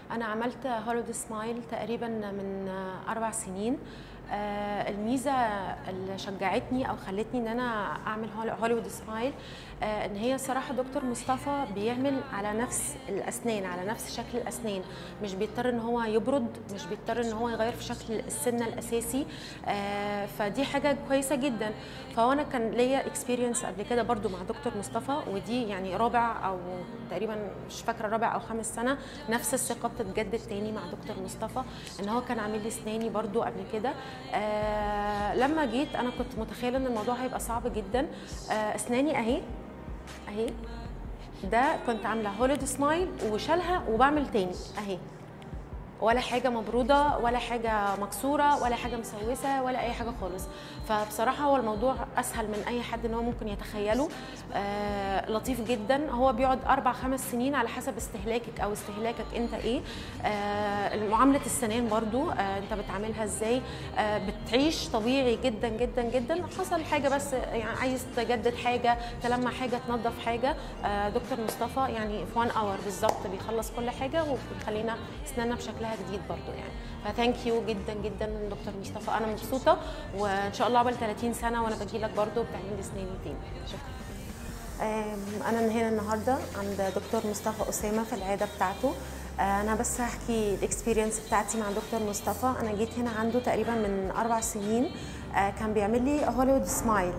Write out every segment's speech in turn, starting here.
انا عملت هوليود سمايل تقريبا من اربع سنين آه، الميزه اللي شجعتني او خلتني ان انا اعمل هول- هوليوود سمايل آه، ان هي صراحه دكتور مصطفى بيعمل على نفس الاسنان على نفس شكل الاسنان مش بيضطر ان هو يبرد مش بيضطر ان هو يغير في شكل السنه الاساسي آه، فدي حاجه كويسه جدا فهو انا كان ليا اكسبيرينس قبل كده برضو مع دكتور مصطفى ودي يعني رابع او تقريبا مش فاكره رابع او خامس سنه نفس الثقه بتتجدد تاني مع دكتور مصطفى ان هو كان عامل لي اسناني برضو قبل كده آه لما جيت انا كنت متخيله ان الموضوع هيبقى صعب جدا آه اسناني اهي اهي ده كنت عامله هوليد سمايل وشالها وبعمل تاني اهي ولا حاجه مبروده ولا حاجه مكسوره ولا حاجه مسوسه ولا اي حاجه خالص فبصراحه هو الموضوع اسهل من اي حد ان هو ممكن يتخيله آه لطيف جدا هو بيقعد اربع خمس سنين على حسب استهلاكك او استهلاكك انت ايه آه معامله السنان برضو آه انت بتعاملها ازاي آه بتعيش طبيعي جدا جدا جدا حصل حاجه بس يعني عايز تجدد حاجه تلمع حاجه تنظف حاجه آه دكتور مصطفى يعني في 1 اور بالظبط بيخلص كل حاجه وبيخلينا اسناننا بشكلها جديد برضو يعني فثانك يو جدا جدا دكتور مصطفى انا مبسوطه وان شاء الله عقبال 30 سنه وانا باجي لك برضو بتعمل لي اسناني تاني شكرا أم، انا هنا النهارده عند دكتور مصطفى اسامه في العياده بتاعته آه، انا بس هحكي الاكسبيرينس بتاعتي مع دكتور مصطفى انا جيت هنا عنده تقريبا من اربع سنين آه، كان بيعمل لي هوليوود سمايل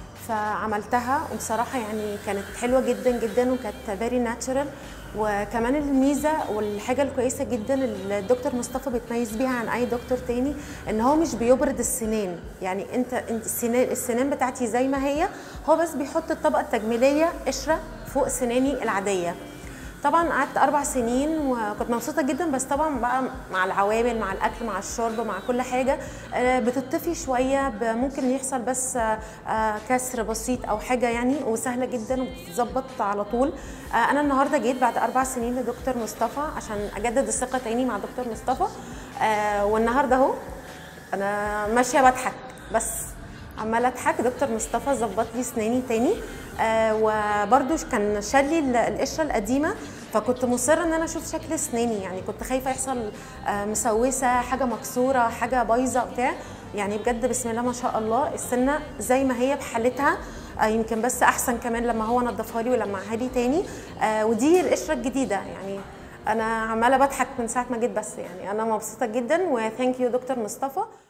فعملتها وبصراحه يعني كانت حلوه جدا جدا وكانت فيري ناتشرال وكمان الميزه والحاجه الكويسه جدا اللي الدكتور مصطفى بيتميز بيها عن اي دكتور تاني ان هو مش بيبرد السنان يعني انت انت السنان السنان بتاعتي زي ما هي هو بس بيحط الطبقه التجميليه قشره فوق سناني العاديه طبعا قعدت اربع سنين وكنت مبسوطه جدا بس طبعا بقى مع العوامل مع الاكل مع الشرب مع كل حاجه آه، بتطفي شويه ب- ممكن يحصل بس آه، آه، كسر بسيط او حاجه يعني وسهله جدا وبتتظبط على طول آه، انا النهارده جيت بعد اربع سنين لدكتور مصطفى عشان اجدد الثقه تاني مع دكتور مصطفى آه، والنهارده اهو انا ماشيه بضحك بس عماله اضحك دكتور مصطفى ظبط لي اسناني تاني آه وبرده كان شال لي ال- القشره القديمه فكنت مصره ان انا اشوف شكل اسناني يعني كنت خايفه يحصل آه مسوسه حاجه مكسوره حاجه بايظه بتاع يعني بجد بسم الله ما شاء الله السنه زي ما هي بحالتها آه يمكن بس احسن كمان لما هو نضفها لي ولمعها لي تاني آه ودي القشره الجديده يعني انا عماله بضحك من ساعه ما جيت بس يعني انا مبسوطه جدا وثانك يو دكتور مصطفى